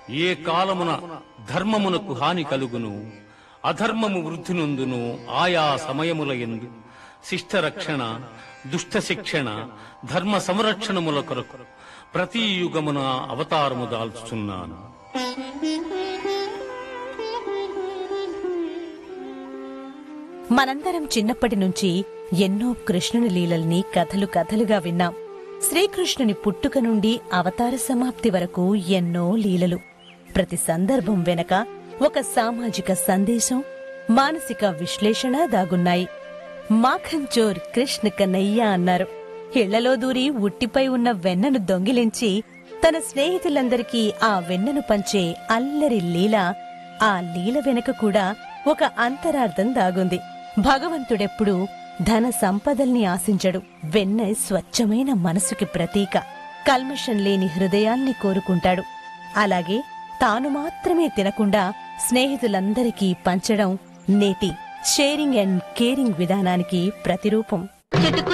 ఏ కాలమున ధర్మమునకు హాని కలుగును అధర్మము వృద్ధి నొందును ఆయా సమయముల ఎందు శిష్ట రక్షణ దుష్ట శిక్షణ ధర్మ సంరక్షణముల కొరకు ప్రతి యుగమున అవతారము దాల్చుచున్నాను మనందరం చిన్నప్పటి నుంచి ఎన్నో కృష్ణుని లీలల్ని కథలు కథలుగా విన్నాం శ్రీకృష్ణుని పుట్టుక నుండి అవతార సమాప్తి వరకు ఎన్నో లీలలు ప్రతి సందర్భం వెనక ఒక సామాజిక సందేశం మానసిక విశ్లేషణ దాగున్నాయి మాఖంచోర్ కృష్ణ కన్నయ్య అన్నారు ఇళ్లలో దూరి ఉట్టిపై ఉన్న వెన్నను దొంగిలించి తన స్నేహితులందరికీ ఆ వెన్నను పంచే అల్లరి లీల ఆ లీల వెనక కూడా ఒక అంతరార్థం దాగుంది భగవంతుడెప్పుడు ధన సంపదల్ని ఆశించడు వెన్న స్వచ్ఛమైన మనసుకి ప్రతీక కల్మషం లేని హృదయాల్ని కోరుకుంటాడు అలాగే తాను మాత్రమే తినకుండా స్నేహితులందరికీ పంచడం నేటి షేరింగ్ అండ్ కేరింగ్ విధానానికి ప్రతిరూపం చెట్టుకు